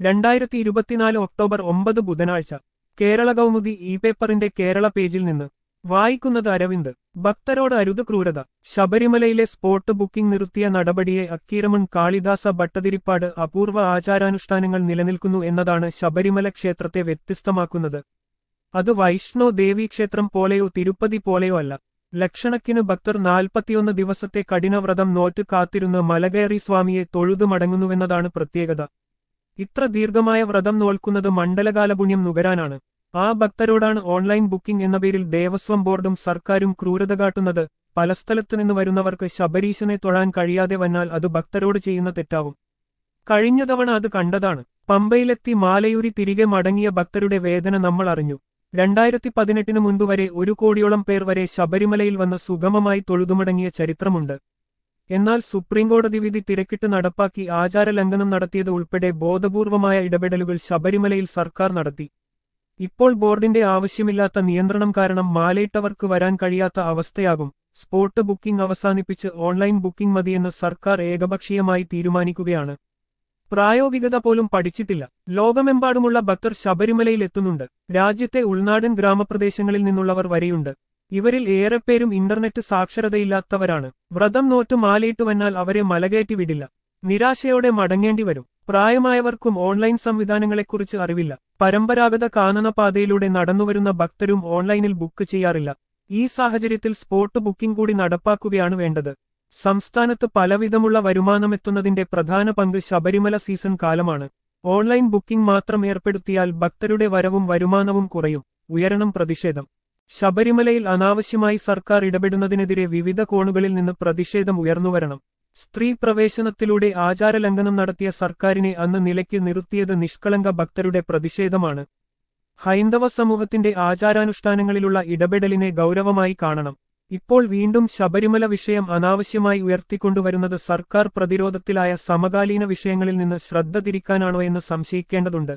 രണ്ടായിരത്തി ഇരുപത്തിനാല് ഒക്ടോബർ ഒമ്പത് ബുധനാഴ്ച കേരള കൗമുദി ഇ പേപ്പറിന്റെ കേരള പേജിൽ നിന്ന് വായിക്കുന്നത് അരവിന്ദ് ഭക്തരോട് അരുത് ക്രൂരത ശബരിമലയിലെ സ്പോട്ട് ബുക്കിംഗ് നിർത്തിയ നടപടിയെ അക്കീരമൺ കാളിദാസ ഭട്ടതിരിപ്പാട് അപൂർവ ആചാരാനുഷ്ഠാനങ്ങൾ നിലനിൽക്കുന്നു എന്നതാണ് ശബരിമല ക്ഷേത്രത്തെ വ്യത്യസ്തമാക്കുന്നത് അത് വൈഷ്ണോ ദേവി ക്ഷേത്രം പോലെയോ തിരുപ്പതി പോലെയോ അല്ല ലക്ഷണക്കിന് ഭക്തർ നാൽപ്പത്തിയൊന്ന് ദിവസത്തെ കഠിനവ്രതം നോറ്റ് കാത്തിരുന്ന് മലകയറി സ്വാമിയെ തൊഴുതു മടങ്ങുന്നുവെന്നതാണ് പ്രത്യേകത ഇത്ര ദീർഘമായ വ്രതം നോൽക്കുന്നത് മണ്ഡലകാല പുണ്യം നുകരാനാണ് ആ ഭക്തരോടാണ് ഓൺലൈൻ ബുക്കിംഗ് എന്ന പേരിൽ ദേവസ്വം ബോർഡും സർക്കാരും ക്രൂരത കാട്ടുന്നത് പല സ്ഥലത്തുനിന്ന് വരുന്നവർക്ക് ശബരീശനെ തൊഴാൻ കഴിയാതെ വന്നാൽ അത് ഭക്തരോട് ചെയ്യുന്ന തെറ്റാവും കഴിഞ്ഞ തവണ അത് കണ്ടതാണ് പമ്പയിലെത്തി മാലയൂരി തിരികെ മടങ്ങിയ ഭക്തരുടെ വേദന നമ്മൾ അറിഞ്ഞു രണ്ടായിരത്തി പതിനെട്ടിന് മുൻപ് വരെ ഒരു കോടിയോളം പേർ വരെ ശബരിമലയിൽ വന്ന് സുഗമമായി തൊഴുതുമടങ്ങിയ ചരിത്രമുണ്ട് എന്നാൽ സുപ്രീംകോടതി വിധി തിരക്കിട്ട് നടപ്പാക്കി ആചാരലംഘനം നടത്തിയത് ഉൾപ്പെടെ ബോധപൂർവമായ ഇടപെടലുകൾ ശബരിമലയിൽ സർക്കാർ നടത്തി ഇപ്പോൾ ബോർഡിന്റെ ആവശ്യമില്ലാത്ത നിയന്ത്രണം കാരണം മാലയിട്ടവർക്ക് വരാൻ കഴിയാത്ത അവസ്ഥയാകും സ്പോട്ട് ബുക്കിംഗ് അവസാനിപ്പിച്ച് ഓൺലൈൻ ബുക്കിംഗ് മതിയെന്ന് സർക്കാർ ഏകപക്ഷീയമായി തീരുമാനിക്കുകയാണ് പ്രായോഗികത പോലും പഠിച്ചിട്ടില്ല ലോകമെമ്പാടുമുള്ള ഭക്തർ ശബരിമലയിൽ എത്തുന്നുണ്ട് രാജ്യത്തെ ഉൾനാടൻ ഗ്രാമപ്രദേശങ്ങളിൽ നിന്നുള്ളവർ വരെയുണ്ട് ഇവരിൽ ഏറെപ്പേരും ഇന്റർനെറ്റ് സാക്ഷരതയില്ലാത്തവരാണ് വ്രതം നോറ്റ് മാലയിട്ട് വന്നാൽ അവരെ മലകയറ്റി വിടില്ല നിരാശയോടെ മടങ്ങേണ്ടി വരും പ്രായമായവർക്കും ഓൺലൈൻ സംവിധാനങ്ങളെക്കുറിച്ച് അറിവില്ല പരമ്പരാഗത കാനനപാതയിലൂടെ നടന്നുവരുന്ന ഭക്തരും ഓൺലൈനിൽ ബുക്ക് ചെയ്യാറില്ല ഈ സാഹചര്യത്തിൽ സ്പോട്ട് ബുക്കിംഗ് കൂടി നടപ്പാക്കുകയാണ് വേണ്ടത് സംസ്ഥാനത്ത് പലവിധമുള്ള വരുമാനമെത്തുന്നതിന്റെ പ്രധാന പങ്ക് ശബരിമല സീസൺ കാലമാണ് ഓൺലൈൻ ബുക്കിംഗ് മാത്രം ഏർപ്പെടുത്തിയാൽ ഭക്തരുടെ വരവും വരുമാനവും കുറയും ഉയരണം പ്രതിഷേധം ശബരിമലയിൽ അനാവശ്യമായി സർക്കാർ ഇടപെടുന്നതിനെതിരെ വിവിധ കോണുകളിൽ നിന്ന് പ്രതിഷേധം ഉയർന്നുവരണം സ്ത്രീ പ്രവേശനത്തിലൂടെ ആചാരലംഘനം നടത്തിയ സർക്കാരിനെ അന്ന് നിലയ്ക്ക് നിർത്തിയത് നിഷ്കളങ്ക ഭക്തരുടെ പ്രതിഷേധമാണ് ഹൈന്ദവ സമൂഹത്തിന്റെ ആചാരാനുഷ്ഠാനങ്ങളിലുള്ള ഇടപെടലിനെ ഗൗരവമായി കാണണം ഇപ്പോൾ വീണ്ടും ശബരിമല വിഷയം അനാവശ്യമായി ഉയർത്തിക്കൊണ്ടുവരുന്നത് സർക്കാർ പ്രതിരോധത്തിലായ സമകാലീന വിഷയങ്ങളിൽ നിന്ന് ശ്രദ്ധ തിരിക്കാനാണോ എന്ന് സംശയിക്കേണ്ടതുണ്ട്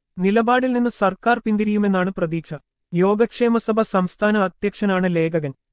നിലപാടിൽ നിന്ന് സർക്കാർ പിന്തിരിയുമെന്നാണ് പ്രതീക്ഷ യോഗക്ഷേമസഭ സംസ്ഥാന അധ്യക്ഷനാണ് ലേഖകൻ